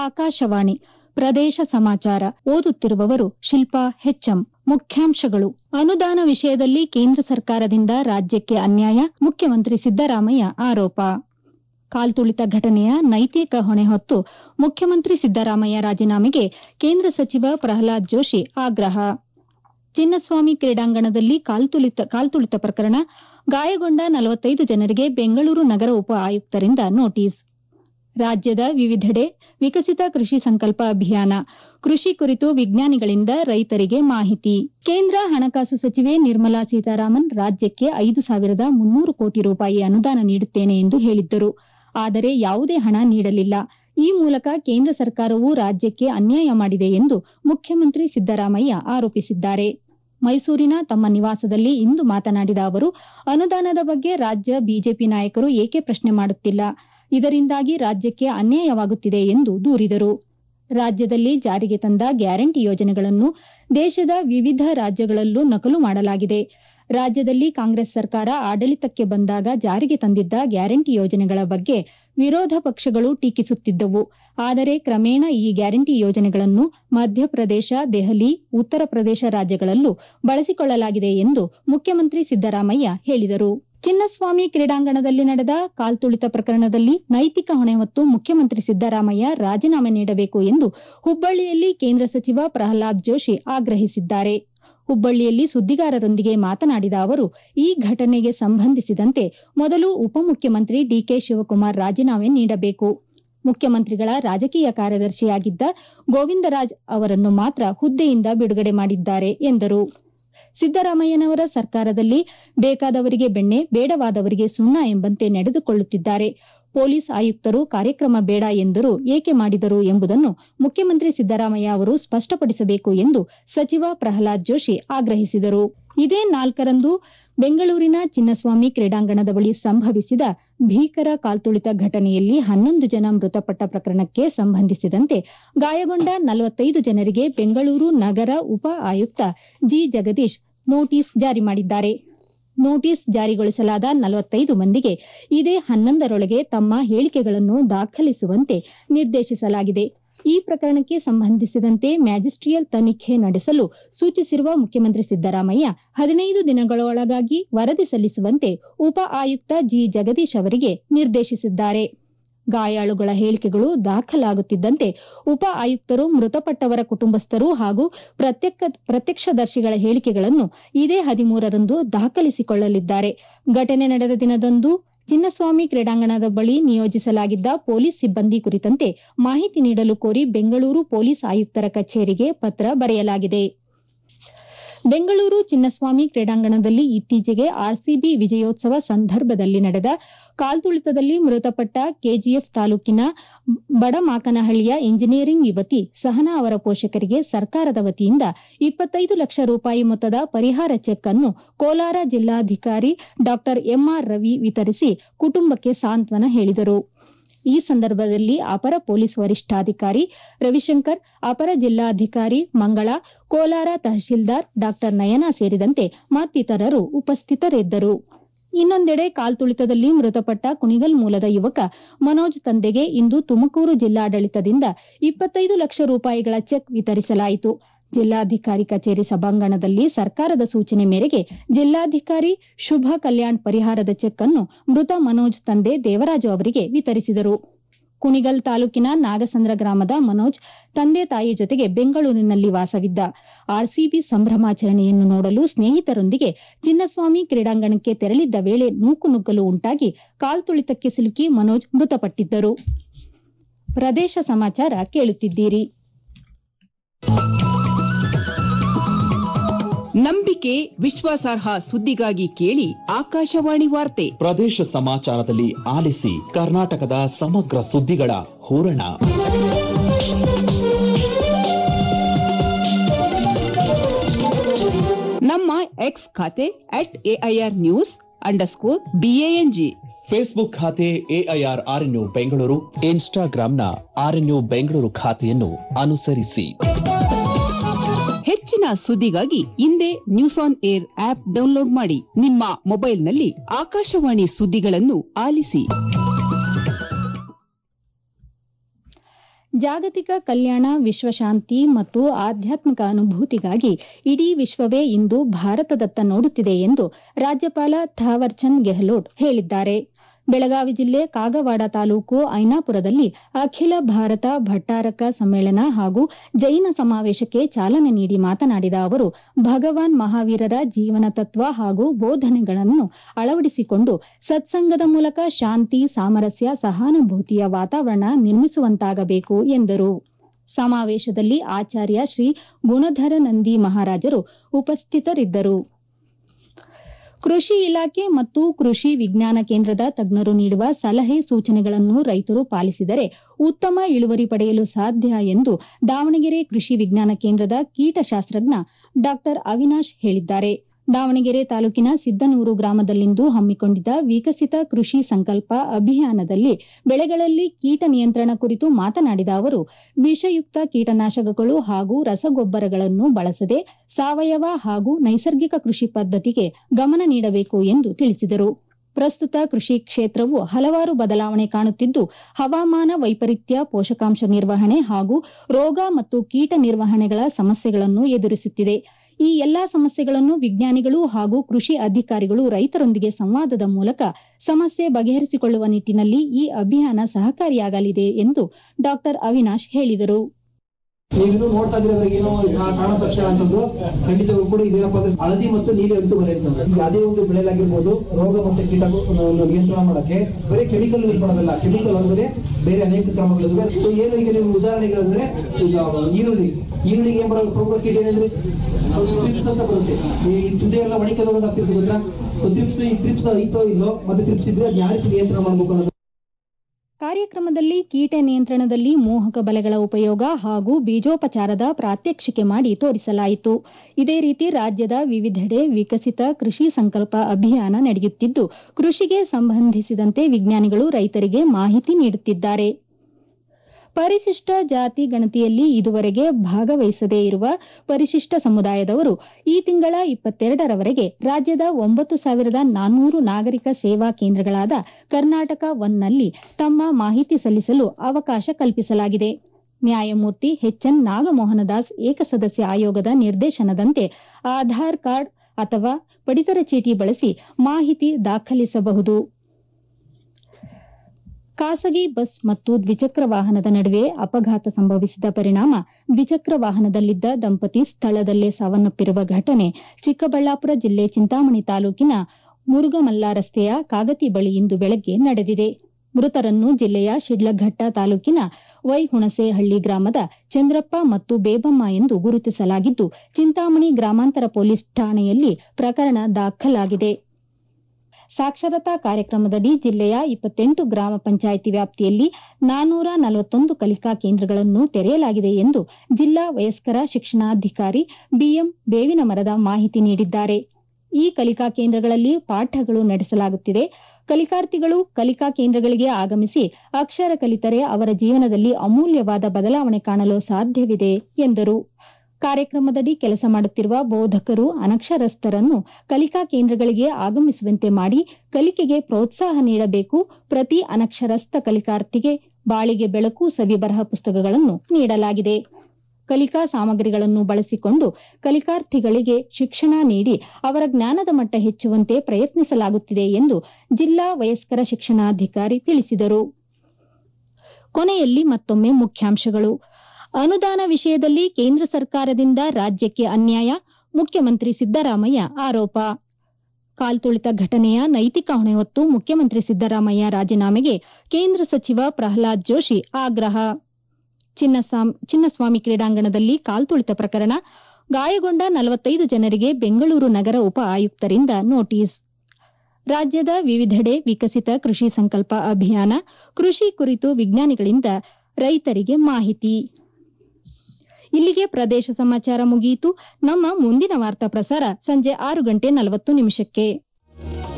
ಆಕಾಶವಾಣಿ ಪ್ರದೇಶ ಸಮಾಚಾರ ಓದುತ್ತಿರುವವರು ಶಿಲ್ಪಾ ಹೆಚ್ಎಂ ಮುಖ್ಯಾಂಶಗಳು ಅನುದಾನ ವಿಷಯದಲ್ಲಿ ಕೇಂದ್ರ ಸರ್ಕಾರದಿಂದ ರಾಜ್ಯಕ್ಕೆ ಅನ್ಯಾಯ ಮುಖ್ಯಮಂತ್ರಿ ಸಿದ್ದರಾಮಯ್ಯ ಆರೋಪ ಕಾಲ್ತುಳಿತ ಘಟನೆಯ ನೈತಿಕ ಹೊಣೆ ಹೊತ್ತು ಮುಖ್ಯಮಂತ್ರಿ ಸಿದ್ದರಾಮಯ್ಯ ರಾಜೀನಾಮೆಗೆ ಕೇಂದ್ರ ಸಚಿವ ಪ್ರಹ್ಲಾದ್ ಜೋಶಿ ಆಗ್ರಹ ಚಿನ್ನಸ್ವಾಮಿ ಕ್ರೀಡಾಂಗಣದಲ್ಲಿ ಕಾಲ್ತುಳಿತ ಪ್ರಕರಣ ಗಾಯಗೊಂಡ ನಲವತ್ತೈದು ಜನರಿಗೆ ಬೆಂಗಳೂರು ನಗರ ಉಪ ಆಯುಕ್ತರಿಂದ ನೋಟಿಸ್ ರಾಜ್ಯದ ವಿವಿಧೆಡೆ ವಿಕಸಿತ ಕೃಷಿ ಸಂಕಲ್ಪ ಅಭಿಯಾನ ಕೃಷಿ ಕುರಿತು ವಿಜ್ಞಾನಿಗಳಿಂದ ರೈತರಿಗೆ ಮಾಹಿತಿ ಕೇಂದ್ರ ಹಣಕಾಸು ಸಚಿವೆ ನಿರ್ಮಲಾ ಸೀತಾರಾಮನ್ ರಾಜ್ಯಕ್ಕೆ ಐದು ಸಾವಿರದ ಮುನ್ನೂರು ಕೋಟಿ ರೂಪಾಯಿ ಅನುದಾನ ನೀಡುತ್ತೇನೆ ಎಂದು ಹೇಳಿದ್ದರು ಆದರೆ ಯಾವುದೇ ಹಣ ನೀಡಲಿಲ್ಲ ಈ ಮೂಲಕ ಕೇಂದ್ರ ಸರ್ಕಾರವು ರಾಜ್ಯಕ್ಕೆ ಅನ್ಯಾಯ ಮಾಡಿದೆ ಎಂದು ಮುಖ್ಯಮಂತ್ರಿ ಸಿದ್ದರಾಮಯ್ಯ ಆರೋಪಿಸಿದ್ದಾರೆ ಮೈಸೂರಿನ ತಮ್ಮ ನಿವಾಸದಲ್ಲಿ ಇಂದು ಮಾತನಾಡಿದ ಅವರು ಅನುದಾನದ ಬಗ್ಗೆ ರಾಜ್ಯ ಬಿಜೆಪಿ ನಾಯಕರು ಏಕೆ ಪ್ರಶ್ನೆ ಮಾಡುತ್ತಿಲ್ಲ ಇದರಿಂದಾಗಿ ರಾಜ್ಯಕ್ಕೆ ಅನ್ಯಾಯವಾಗುತ್ತಿದೆ ಎಂದು ದೂರಿದರು ರಾಜ್ಯದಲ್ಲಿ ಜಾರಿಗೆ ತಂದ ಗ್ಯಾರಂಟಿ ಯೋಜನೆಗಳನ್ನು ದೇಶದ ವಿವಿಧ ರಾಜ್ಯಗಳಲ್ಲೂ ನಕಲು ಮಾಡಲಾಗಿದೆ ರಾಜ್ಯದಲ್ಲಿ ಕಾಂಗ್ರೆಸ್ ಸರ್ಕಾರ ಆಡಳಿತಕ್ಕೆ ಬಂದಾಗ ಜಾರಿಗೆ ತಂದಿದ್ದ ಗ್ಯಾರಂಟಿ ಯೋಜನೆಗಳ ಬಗ್ಗೆ ವಿರೋಧ ಪಕ್ಷಗಳು ಟೀಕಿಸುತ್ತಿದ್ದವು ಆದರೆ ಕ್ರಮೇಣ ಈ ಗ್ಯಾರಂಟಿ ಯೋಜನೆಗಳನ್ನು ಮಧ್ಯಪ್ರದೇಶ ದೆಹಲಿ ಉತ್ತರ ಪ್ರದೇಶ ರಾಜ್ಯಗಳಲ್ಲೂ ಬಳಸಿಕೊಳ್ಳಲಾಗಿದೆ ಎಂದು ಮುಖ್ಯಮಂತ್ರಿ ಸಿದ್ದರಾಮಯ್ಯ ಹೇಳಿದರು ಚಿನ್ನಸ್ವಾಮಿ ಕ್ರೀಡಾಂಗಣದಲ್ಲಿ ನಡೆದ ಕಾಲ್ತುಳಿತ ಪ್ರಕರಣದಲ್ಲಿ ನೈತಿಕ ಹೊಣೆ ಹೊತ್ತು ಮುಖ್ಯಮಂತ್ರಿ ಸಿದ್ದರಾಮಯ್ಯ ರಾಜೀನಾಮೆ ನೀಡಬೇಕು ಎಂದು ಹುಬ್ಬಳ್ಳಿಯಲ್ಲಿ ಕೇಂದ್ರ ಸಚಿವ ಪ್ರಹ್ಲಾದ್ ಜೋಶಿ ಆಗ್ರಹಿಸಿದ್ದಾರೆ ಹುಬ್ಬಳ್ಳಿಯಲ್ಲಿ ಸುದ್ದಿಗಾರರೊಂದಿಗೆ ಮಾತನಾಡಿದ ಅವರು ಈ ಘಟನೆಗೆ ಸಂಬಂಧಿಸಿದಂತೆ ಮೊದಲು ಉಪಮುಖ್ಯಮಂತ್ರಿ ಡಿಕೆ ಶಿವಕುಮಾರ್ ರಾಜೀನಾಮೆ ನೀಡಬೇಕು ಮುಖ್ಯಮಂತ್ರಿಗಳ ರಾಜಕೀಯ ಕಾರ್ಯದರ್ಶಿಯಾಗಿದ್ದ ಗೋವಿಂದರಾಜ್ ಅವರನ್ನು ಮಾತ್ರ ಹುದ್ದೆಯಿಂದ ಬಿಡುಗಡೆ ಮಾಡಿದ್ದಾರೆ ಎಂದರು ಸಿದ್ದರಾಮಯ್ಯನವರ ಸರ್ಕಾರದಲ್ಲಿ ಬೇಕಾದವರಿಗೆ ಬೆಣ್ಣೆ ಬೇಡವಾದವರಿಗೆ ಸುಣ್ಣ ಎಂಬಂತೆ ನಡೆದುಕೊಳ್ಳುತ್ತಿದ್ದಾರೆ ಪೊಲೀಸ್ ಆಯುಕ್ತರು ಕಾರ್ಯಕ್ರಮ ಬೇಡ ಎಂದರೂ ಏಕೆ ಮಾಡಿದರು ಎಂಬುದನ್ನು ಮುಖ್ಯಮಂತ್ರಿ ಸಿದ್ದರಾಮಯ್ಯ ಅವರು ಸ್ಪಷ್ಟಪಡಿಸಬೇಕು ಎಂದು ಸಚಿವ ಪ್ರಹ್ಲಾದ್ ಜೋಶಿ ಆಗ್ರಹಿಸಿದರು ಇದೇ ನಾಲ್ಕರಂದು ಬೆಂಗಳೂರಿನ ಚಿನ್ನಸ್ವಾಮಿ ಕ್ರೀಡಾಂಗಣದ ಬಳಿ ಸಂಭವಿಸಿದ ಭೀಕರ ಕಾಲ್ತುಳಿತ ಘಟನೆಯಲ್ಲಿ ಹನ್ನೊಂದು ಜನ ಮೃತಪಟ್ಟ ಪ್ರಕರಣಕ್ಕೆ ಸಂಬಂಧಿಸಿದಂತೆ ಗಾಯಗೊಂಡ ನಲವತ್ತೈದು ಜನರಿಗೆ ಬೆಂಗಳೂರು ನಗರ ಉಪ ಆಯುಕ್ತ ಜಿ ಜಗದೀಶ್ ನೋಟಿಸ್ ಜಾರಿ ಮಾಡಿದ್ದಾರೆ ನೋಟಿಸ್ ಜಾರಿಗೊಳಿಸಲಾದ ನಲವತ್ತೈದು ಮಂದಿಗೆ ಇದೇ ಹನ್ನೊಂದರೊಳಗೆ ತಮ್ಮ ಹೇಳಿಕೆಗಳನ್ನು ದಾಖಲಿಸುವಂತೆ ನಿರ್ದೇಶಿಸಲಾಗಿದೆ ಈ ಪ್ರಕರಣಕ್ಕೆ ಸಂಬಂಧಿಸಿದಂತೆ ಮ್ಯಾಜಿಸ್ಟ್ರಿಯಲ್ ತನಿಖೆ ನಡೆಸಲು ಸೂಚಿಸಿರುವ ಮುಖ್ಯಮಂತ್ರಿ ಸಿದ್ದರಾಮಯ್ಯ ಹದಿನೈದು ದಿನಗಳೊಳಗಾಗಿ ವರದಿ ಸಲ್ಲಿಸುವಂತೆ ಉಪ ಆಯುಕ್ತ ಜಿ ಜಗದೀಶ್ ಅವರಿಗೆ ನಿರ್ದೇಶಿಸಿದ್ದಾರೆ ಗಾಯಾಳುಗಳ ಹೇಳಿಕೆಗಳು ದಾಖಲಾಗುತ್ತಿದ್ದಂತೆ ಉಪ ಆಯುಕ್ತರು ಮೃತಪಟ್ಟವರ ಕುಟುಂಬಸ್ಥರು ಹಾಗೂ ಪ್ರತ್ಯಕ್ಷದರ್ಶಿಗಳ ಹೇಳಿಕೆಗಳನ್ನು ಇದೇ ಹದಿಮೂರರಂದು ದಾಖಲಿಸಿಕೊಳ್ಳಲಿದ್ದಾರೆ ಘಟನೆ ನಡೆದ ದಿನದಂದು ಚಿನ್ನಸ್ವಾಮಿ ಕ್ರೀಡಾಂಗಣದ ಬಳಿ ನಿಯೋಜಿಸಲಾಗಿದ್ದ ಪೊಲೀಸ್ ಸಿಬ್ಬಂದಿ ಕುರಿತಂತೆ ಮಾಹಿತಿ ನೀಡಲು ಕೋರಿ ಬೆಂಗಳೂರು ಪೊಲೀಸ್ ಆಯುಕ್ತರ ಕಚೇರಿಗೆ ಪತ್ರ ಬರೆಯಲಾಗಿದೆ ಬೆಂಗಳೂರು ಚಿನ್ನಸ್ವಾಮಿ ಕ್ರೀಡಾಂಗಣದಲ್ಲಿ ಇತ್ತೀಚೆಗೆ ಆರ್ಸಿಬಿ ವಿಜಯೋತ್ಸವ ಸಂದರ್ಭದಲ್ಲಿ ನಡೆದ ಕಾಲ್ತುಳಿತದಲ್ಲಿ ಮೃತಪಟ್ಟ ಕೆಜಿಎಫ್ ತಾಲೂಕಿನ ಬಡಮಾಕನಹಳ್ಳಿಯ ಇಂಜಿನಿಯರಿಂಗ್ ಯುವತಿ ಸಹನಾ ಅವರ ಪೋಷಕರಿಗೆ ಸರ್ಕಾರದ ವತಿಯಿಂದ ಇಪ್ಪತ್ತೈದು ಲಕ್ಷ ರೂಪಾಯಿ ಮೊತ್ತದ ಪರಿಹಾರ ಚೆಕ್ ಅನ್ನು ಕೋಲಾರ ಜಿಲ್ಲಾಧಿಕಾರಿ ಡಾ ಎಂಆರ್ ರವಿ ವಿತರಿಸಿ ಕುಟುಂಬಕ್ಕೆ ಸಾಂತ್ವನ ಹೇಳಿದರು ಈ ಸಂದರ್ಭದಲ್ಲಿ ಅಪರ ಪೊಲೀಸ್ ವರಿಷ್ಠಾಧಿಕಾರಿ ರವಿಶಂಕರ್ ಅಪರ ಜಿಲ್ಲಾಧಿಕಾರಿ ಮಂಗಳ ಕೋಲಾರ ತಹಶೀಲ್ದಾರ್ ಡಾ ನಯನ ಸೇರಿದಂತೆ ಮತ್ತಿತರರು ಉಪಸ್ಥಿತರಿದ್ದರು ಇನ್ನೊಂದೆಡೆ ಕಾಲ್ತುಳಿತದಲ್ಲಿ ಮೃತಪಟ್ಟ ಕುಣಿಗಲ್ ಮೂಲದ ಯುವಕ ಮನೋಜ್ ತಂದೆಗೆ ಇಂದು ತುಮಕೂರು ಜಿಲ್ಲಾಡಳಿತದಿಂದ ಇಪ್ಪತ್ತೈದು ಲಕ್ಷ ರೂಪಾಯಿಗಳ ಚೆಕ್ ವಿತರಿಸಲಾಯಿತು ಜಿಲ್ಲಾಧಿಕಾರಿ ಕಚೇರಿ ಸಭಾಂಗಣದಲ್ಲಿ ಸರ್ಕಾರದ ಸೂಚನೆ ಮೇರೆಗೆ ಜಿಲ್ಲಾಧಿಕಾರಿ ಶುಭ ಕಲ್ಯಾಣ್ ಪರಿಹಾರದ ಚೆಕ್ ಅನ್ನು ಮೃತ ಮನೋಜ್ ತಂದೆ ದೇವರಾಜು ಅವರಿಗೆ ವಿತರಿಸಿದರು ಕುಣಿಗಲ್ ತಾಲೂಕಿನ ನಾಗಸಂದ್ರ ಗ್ರಾಮದ ಮನೋಜ್ ತಂದೆ ತಾಯಿ ಜೊತೆಗೆ ಬೆಂಗಳೂರಿನಲ್ಲಿ ವಾಸವಿದ್ದ ಆರ್ಸಿಬಿ ಸಂಭ್ರಮಾಚರಣೆಯನ್ನು ನೋಡಲು ಸ್ನೇಹಿತರೊಂದಿಗೆ ಚಿನ್ನಸ್ವಾಮಿ ಕ್ರೀಡಾಂಗಣಕ್ಕೆ ತೆರಳಿದ್ದ ವೇಳೆ ನೂಕುನುಗ್ಗಲು ಉಂಟಾಗಿ ಕಾಲ್ತುಳಿತಕ್ಕೆ ಸಿಲುಕಿ ಮನೋಜ್ ಮೃತಪಟ್ಟಿದ್ದರು ಪ್ರದೇಶ ಸಮಾಚಾರ ಕೇಳುತ್ತಿದ್ದೀರಿ ನಂಬಿಕೆ ವಿಶ್ವಾಸಾರ್ಹ ಸುದ್ದಿಗಾಗಿ ಕೇಳಿ ಆಕಾಶವಾಣಿ ವಾರ್ತೆ ಪ್ರದೇಶ ಸಮಾಚಾರದಲ್ಲಿ ಆಲಿಸಿ ಕರ್ನಾಟಕದ ಸಮಗ್ರ ಸುದ್ದಿಗಳ ಹೂರಣ ನಮ್ಮ ಎಕ್ಸ್ ಖಾತೆ at AIR news underscore BANG Facebook ಖಾತೆ ಎಐಆರ್ ಆರ್ಎನ್ಯು ಬೆಂಗಳೂರು ಇನ್ಸ್ಟಾಗ್ರಾಂನ ಆರ್ಎನ್ಯು ಬೆಂಗಳೂರು ಖಾತೆಯನ್ನು ಅನುಸರಿಸಿ ಹೆಚ್ಚಿನ ಸುದ್ದಿಗಾಗಿ ಹಿಂದೆ news on air app download ಮಾಡಿ ನಿಮ್ಮ ಮೊಬೈಲ್ನಲ್ಲಿ ಆಕಾಶವಾಣಿ ಸುದ್ದಿಗಳನ್ನು ಆಲಿಸಿ ಜಾಗತಿಕ ಕಲ್ಯಾಣ ವಿಶ್ವಶಾಂತಿ ಮತ್ತು ಆಧ್ಯಾತ್ಮಿಕ ಅನುಭೂತಿಗಾಗಿ ಇಡೀ ವಿಶ್ವವೇ ಇಂದು ಭಾರತದತ್ತ ನೋಡುತ್ತಿದೆ ಎಂದು ರಾಜ್ಯಪಾಲ ಥಾವರ್ಚಂದ್ ಗೆಹ್ಲೋಟ್ ಹೇಳಿದ್ದಾರೆ ಬೆಳಗಾವಿ ಜಿಲ್ಲೆ ಕಾಗವಾಡ ತಾಲೂಕು ಐನಾಪುರದಲ್ಲಿ ಅಖಿಲ ಭಾರತ ಭಟ್ಟಾರಕ ಸಮ್ಮೇಳನ ಹಾಗೂ ಜೈನ ಸಮಾವೇಶಕ್ಕೆ ಚಾಲನೆ ನೀಡಿ ಮಾತನಾಡಿದ ಅವರು ಭಗವಾನ್ ಮಹಾವೀರರ ಜೀವನ ತತ್ವ ಹಾಗೂ ಬೋಧನೆಗಳನ್ನು ಅಳವಡಿಸಿಕೊಂಡು ಸತ್ಸಂಗದ ಮೂಲಕ ಶಾಂತಿ ಸಾಮರಸ್ಯ ಸಹಾನುಭೂತಿಯ ವಾತಾವರಣ ನಿರ್ಮಿಸುವಂತಾಗಬೇಕು ಎಂದರು ಸಮಾವೇಶದಲ್ಲಿ ಆಚಾರ್ಯ ಶ್ರೀ ಗುಣಧರ ನಂದಿ ಮಹಾರಾಜರು ಉಪಸ್ಥಿತರಿದ್ದರು ಕೃಷಿ ಇಲಾಖೆ ಮತ್ತು ಕೃಷಿ ವಿಜ್ಞಾನ ಕೇಂದ್ರದ ತಜ್ಞರು ನೀಡುವ ಸಲಹೆ ಸೂಚನೆಗಳನ್ನು ರೈತರು ಪಾಲಿಸಿದರೆ ಉತ್ತಮ ಇಳುವರಿ ಪಡೆಯಲು ಸಾಧ್ಯ ಎಂದು ದಾವಣಗೆರೆ ಕೃಷಿ ವಿಜ್ಞಾನ ಕೇಂದ್ರದ ಕೀಟಶಾಸ್ತ್ರಜ್ಞ ಡಾ ಅವಿನಾಶ್ ಹೇಳಿದ್ದಾರೆ ದಾವಣಗೆರೆ ತಾಲೂಕಿನ ಸಿದ್ದನೂರು ಗ್ರಾಮದಲ್ಲಿಂದು ಹಮ್ಮಿಕೊಂಡಿದ್ದ ವಿಕಸಿತ ಕೃಷಿ ಸಂಕಲ್ಪ ಅಭಿಯಾನದಲ್ಲಿ ಬೆಳೆಗಳಲ್ಲಿ ಕೀಟ ನಿಯಂತ್ರಣ ಕುರಿತು ಮಾತನಾಡಿದ ಅವರು ವಿಷಯುಕ್ತ ಕೀಟನಾಶಕಗಳು ಹಾಗೂ ರಸಗೊಬ್ಬರಗಳನ್ನು ಬಳಸದೆ ಸಾವಯವ ಹಾಗೂ ನೈಸರ್ಗಿಕ ಕೃಷಿ ಪದ್ದತಿಗೆ ಗಮನ ನೀಡಬೇಕು ಎಂದು ತಿಳಿಸಿದರು ಪ್ರಸ್ತುತ ಕೃಷಿ ಕ್ಷೇತ್ರವು ಹಲವಾರು ಬದಲಾವಣೆ ಕಾಣುತ್ತಿದ್ದು ಹವಾಮಾನ ವೈಪರೀತ್ಯ ಪೋಷಕಾಂಶ ನಿರ್ವಹಣೆ ಹಾಗೂ ರೋಗ ಮತ್ತು ಕೀಟ ನಿರ್ವಹಣೆಗಳ ಸಮಸ್ಯೆಗಳನ್ನು ಎದುರಿಸುತ್ತಿದೆ ಈ ಎಲ್ಲಾ ಸಮಸ್ಯೆಗಳನ್ನು ವಿಜ್ಞಾನಿಗಳು ಹಾಗೂ ಕೃಷಿ ಅಧಿಕಾರಿಗಳು ರೈತರೊಂದಿಗೆ ಸಂವಾದದ ಮೂಲಕ ಸಮಸ್ಯೆ ಬಗೆಹರಿಸಿಕೊಳ್ಳುವ ನಿಟ್ಟಿನಲ್ಲಿ ಈ ಅಭಿಯಾನ ಸಹಕಾರಿಯಾಗಲಿದೆ ಎಂದು ಡಾ ಅವಿನಾಶ್ ಹೇಳಿದರು ನೀವಿನ್ನು ನೋಡ್ತಾ ಇದ್ರೆ ಏನೋ ಕಾ- ಕಾಣೋ ತಕ್ಷಣ ಅಂತಂದು ಖಂಡಿತವಾಗೂ ಕೂಡ ಇದೇನಪ್ಪ ಅಂದ್ರೆ ಹಳದಿ ಮತ್ತು ನೀಲಿ ಅಂಟು ಬರೆಯುತ್ತೆ ನಮ್ಗೆ. ಯಾವುದೇ ಒಂದು ಬೆಳೆಲಾಗಿರ್ಬೋದು ರೋಗ ಮತ್ತು ಕೀಟ ನಿಯಂತ್ರಣ ಮಾಡಕ್ಕೆ ಬರೀ ಕೆಮಿಕಲ್ ಯೂಸ್ ಮಾಡೋದಲ್ಲ ಕೆಮಿಕಲ್ ಅಂದ್ರೆ ಬೇರೆ ಅನೇಕ ಕ್ರಮಗಳಿವೆ ಸೊ ಏನು ಈಗ ನೀವು ಉದಾಹರಣೆಗಳಂದ್ರೆ ಈಗ ಈರುಳ್ಳಿ ಈರುಳ್ಳಿಗೆ ಏನ್ ಬರೋ ಪ್ರಮುಖ ಕೀಟ ಏನಂದ್ರೆ ತ್ರಿಪ್ಸ್ ಅಂತ ಬರುತ್ತೆ ಈ ತುದಿ ಎಲ್ಲ ಒಣಕಲ್ ಆಗ್ತಿರ್ತದೆ ಗೊತ್ತಾ ಸೊ ತ್ರಿಪ್ಸ್ ಈ ತ್ರಿಪ್ಸ್ ಐತೋ ಇಲ್ಲೋ ಮತ್ತೆ ತ್ರಿಪ್ಸ್ ಇದ್ರೆ ಅದ್ ಯಾವ ರೀತಿ ನಿಯಂತ್ರಣ ಮಾಡ್ಬೇಕು ಅನ್ನೋದು ಕಾರ್ಯಕ್ರಮದಲ್ಲಿ ಕೀಟ ನಿಯಂತ್ರಣದಲ್ಲಿ ಮೋಹಕ ಬಲೆಗಳ ಉಪಯೋಗ ಹಾಗೂ ಬೀಜೋಪಚಾರದ ಪ್ರಾತ್ಯಕ್ಷಿಕೆ ಮಾಡಿ ತೋರಿಸಲಾಯಿತು ಇದೇ ರೀತಿ ರಾಜ್ಯದ ವಿವಿಧೆಡೆ ವಿಕಸಿತ ಕೃಷಿ ಸಂಕಲ್ಪ ಅಭಿಯಾನ ನಡೆಯುತ್ತಿದ್ದು ಕೃಷಿಗೆ ಸಂಬಂಧಿಸಿದಂತೆ ವಿಜ್ಞಾನಿಗಳು ರೈತರಿಗೆ ಮಾಹಿತಿ ನೀಡುತ್ತಿದ್ದಾರೆ ಪರಿಶಿಷ್ಟ ಜಾತಿ ಗಣತಿಯಲ್ಲಿ ಇದುವರೆಗೆ ಭಾಗವಹಿಸದೇ ಇರುವ ಪರಿಶಿಷ್ಟ ಸಮುದಾಯದವರು ಈ ತಿಂಗಳ ಇಪ್ಪತ್ತೆರಡರವರೆಗೆ ರಾಜ್ಯದ ಒಂಬತ್ತು ಸಾವಿರದ ನಾನ್ನೂರು ನಾಗರಿಕ ಸೇವಾ ಕೇಂದ್ರಗಳಾದ ಕರ್ನಾಟಕ ಒನ್ನಲ್ಲಿ ತಮ್ಮ ಮಾಹಿತಿ ಸಲ್ಲಿಸಲು ಅವಕಾಶ ಕಲ್ಪಿಸಲಾಗಿದೆ ನ್ಯಾಯಮೂರ್ತಿ ಎಚ್ಎನ್ ನಾಗಮೋಹನದಾಸ್ ಏಕಸದಸ್ಯ ಆಯೋಗದ ನಿರ್ದೇಶನದಂತೆ ಆಧಾರ್ ಕಾರ್ಡ್ ಅಥವಾ ಪಡಿತರ ಚೀಟಿ ಬಳಸಿ ಮಾಹಿತಿ ದಾಖಲಿಸಬಹುದು ಖಾಸಗಿ ಬಸ್ ಮತ್ತು ದ್ವಿಚಕ್ರ ವಾಹನದ ನಡುವೆ ಅಪಘಾತ ಸಂಭವಿಸಿದ ಪರಿಣಾಮ ದ್ವಿಚಕ್ರ ವಾಹನದಲ್ಲಿದ್ದ ದಂಪತಿ ಸ್ಥಳದಲ್ಲೇ ಸಾವನ್ನಪ್ಪಿರುವ ಘಟನೆ ಚಿಕ್ಕಬಳ್ಳಾಪುರ ಜಿಲ್ಲೆ ಚಿಂತಾಮಣಿ ತಾಲೂಕಿನ ಮುರುಗಮಲ್ಲ ರಸ್ತೆಯ ಕಾಗತಿ ಬಳಿ ಇಂದು ಬೆಳಗ್ಗೆ ನಡೆದಿದೆ ಮೃತರನ್ನು ಜಿಲ್ಲೆಯ ಶಿಡ್ಲಘಟ್ಟ ತಾಲೂಕಿನ ವೈಹುಣಸೇಹಳ್ಳಿ ಗ್ರಾಮದ ಚಂದ್ರಪ್ಪ ಮತ್ತು ಬೇಬಮ್ಮ ಎಂದು ಗುರುತಿಸಲಾಗಿದ್ದು ಚಿಂತಾಮಣಿ ಗ್ರಾಮಾಂತರ ಪೊಲೀಸ್ ಠಾಣೆಯಲ್ಲಿ ಪ್ರಕರಣ ದಾಖಲಾಗಿದೆ ಸಾಕ್ಷರತಾ ಕಾರ್ಯಕ್ರಮದಡಿ ಜಿಲ್ಲೆಯ ಇಪ್ಪತ್ತೆಂಟು ಗ್ರಾಮ ಪಂಚಾಯಿತಿ ವ್ಯಾಪ್ತಿಯಲ್ಲಿ ನಾನೂರ ನಲವತ್ತೊಂದು ಕಲಿಕಾ ಕೇಂದ್ರಗಳನ್ನು ತೆರೆಯಲಾಗಿದೆ ಎಂದು ಜಿಲ್ಲಾ ವಯಸ್ಕರ ಶಿಕ್ಷಣಾಧಿಕಾರಿ ಬಿಎಂ ಬೇವಿನಮರದ ಮಾಹಿತಿ ನೀಡಿದ್ದಾರೆ ಈ ಕಲಿಕಾ ಕೇಂದ್ರಗಳಲ್ಲಿ ಪಾಠಗಳು ನಡೆಸಲಾಗುತ್ತಿದೆ ಕಲಿಕಾರ್ಥಿಗಳು ಕಲಿಕಾ ಕೇಂದ್ರಗಳಿಗೆ ಆಗಮಿಸಿ ಅಕ್ಷರ ಕಲಿತರೆ ಅವರ ಜೀವನದಲ್ಲಿ ಅಮೂಲ್ಯವಾದ ಬದಲಾವಣೆ ಕಾಣಲು ಸಾಧ್ಯವಿದೆ ಎಂದರು ಕಾರ್ಯಕ್ರಮದಡಿ ಕೆಲಸ ಮಾಡುತ್ತಿರುವ ಬೋಧಕರು ಅನಕ್ಷರಸ್ಥರನ್ನು ಕಲಿಕಾ ಕೇಂದ್ರಗಳಿಗೆ ಆಗಮಿಸುವಂತೆ ಮಾಡಿ ಕಲಿಕೆಗೆ ಪ್ರೋತ್ಸಾಹ ನೀಡಬೇಕು ಪ್ರತಿ ಅನಕ್ಷರಸ್ಥ ಕಲಿಕಾರ್ಥಿಗೆ ಬಾಳಿಗೆ ಬೆಳಕು ಸವಿಬರಹ ಪುಸ್ತಕಗಳನ್ನು ನೀಡಲಾಗಿದೆ ಕಲಿಕಾ ಸಾಮಗ್ರಿಗಳನ್ನು ಬಳಸಿಕೊಂಡು ಕಲಿಕಾರ್ಥಿಗಳಿಗೆ ಶಿಕ್ಷಣ ನೀಡಿ ಅವರ ಜ್ಞಾನದ ಮಟ್ಟ ಹೆಚ್ಚುವಂತೆ ಪ್ರಯತ್ನಿಸಲಾಗುತ್ತಿದೆ ಎಂದು ಜಿಲ್ಲಾ ವಯಸ್ಕರ ಶಿಕ್ಷಣಾಧಿಕಾರಿ ತಿಳಿಸಿದರು ಕೊನೆಯಲ್ಲಿ ಮತ್ತೊಮ್ಮೆ ಮುಖ್ಯಾಂಶಗಳು ಅನುದಾನ ವಿಷಯದಲ್ಲಿ ಕೇಂದ್ರ ಸರ್ಕಾರದಿಂದ ರಾಜ್ಯಕ್ಕೆ ಅನ್ಯಾಯ ಮುಖ್ಯಮಂತ್ರಿ ಸಿದ್ದರಾಮಯ್ಯ ಆರೋಪ ಕಾಲ್ತುಳಿತ ಘಟನೆಯ ನೈತಿಕ ಹೊಣೆ ಹೊತ್ತು ಮುಖ್ಯಮಂತ್ರಿ ಸಿದ್ದರಾಮಯ್ಯ ರಾಜೀನಾಮೆಗೆ ಕೇಂದ್ರ ಸಚಿವ ಪ್ರಹ್ಲಾದ್ ಜೋಶಿ ಆಗ್ರಹ ಚಿನ್ನಸ್ವಾಮಿ ಚಿನ್ನಸ್ವಾಮಿ ಕ್ರೀಡಾಂಗಣದಲ್ಲಿ ಕಾಲ್ತುಳಿತ ಪ್ರಕರಣ ಗಾಯಗೊಂಡ ನಲವತ್ತೈದು ಜನರಿಗೆ ಬೆಂಗಳೂರು ನಗರ ಉಪ ಆಯುಕ್ತರಿಂದ ನೋಟಿಸ್ ರಾಜ್ಯದ ವಿವಿಧೆಡೆ ವಿಕಸಿತ ಕೃಷಿ ಸಂಕಲ್ಪ ಅಭಿಯಾನ ಕೃಷಿ ಕುರಿತು ವಿಜ್ಞಾನಿಗಳಿಂದ ರೈತರಿಗೆ ಮಾಹಿತಿ ಇಲ್ಲಿಗೆ ಪ್ರದೇಶ ಸಮಾಚಾರ ಮುಗಿಯಿತು ನಮ್ಮ ಮುಂದಿನ ವಾರ್ತಾ ಪ್ರಸಾರ ಸಂಜೆ ಆರು ಗಂಟೆ ನಲವತ್ತು ನಿಮಿಷಕ್ಕೆ